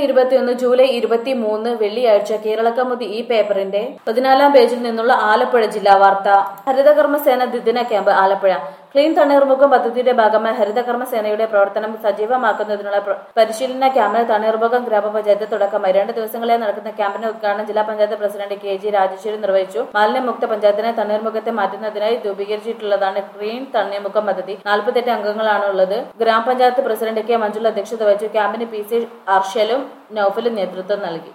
ഇരുപത്തിയൊന്ന് ജൂലൈ ഇരുപത്തി മൂന്ന് വെള്ളിയാഴ്ച കേരളക്കമുതി ഈ പേപ്പറിന്റെ പതിനാലാം പേജിൽ നിന്നുള്ള ആലപ്പുഴ ജില്ലാ വാർത്ത ഹരിതകർമ്മസേന ദ്വിദിന ക്യാമ്പ് ആലപ്പുഴ ക്ലീൻ തണ്ണീർമുഖം പദ്ധതിയുടെ ഭാഗമായി ഹരിതകർമ്മസേനയുടെ പ്രവർത്തനം സജീവമാക്കുന്നതിനുള്ള പ്ര- പരിശീലന ക്യാമ്പിന് തണ്ണീർമുഖം ഗ്രാമപഞ്ചായത്ത് തുടക്കമായി രണ്ട് ദിവസങ്ങളായി നടക്കുന്ന ക്യാമ്പിന്റെ ഉദ്ഘാടനം ജില്ലാ panchayat president K G Rajeswari നിർവഹിച്ചു മാലിന്യമുക്ത പഞ്ചായത്തിനെ തണ്ണീർമുഖത്തെ മാറ്റുന്നതിനായി രൂപീകരിച്ചിട്ടുള്ളതാണ് ക്ലീൻ തണ്ണീർമുഖം പദ്ധതി നാൽപ്പത്തെട്ട് അംഗങ്ങളാണ് ഉള്ളത് ഗ്രാമപഞ്ചായത്ത് പ്രസിഡന്റ് കെ മഞ്ജുള അധ്യക്ഷത വഹിച്ചു ക്യാമ്പിന് പി സി അർഷലും നൌഫലും നേതൃത്വം നൽകി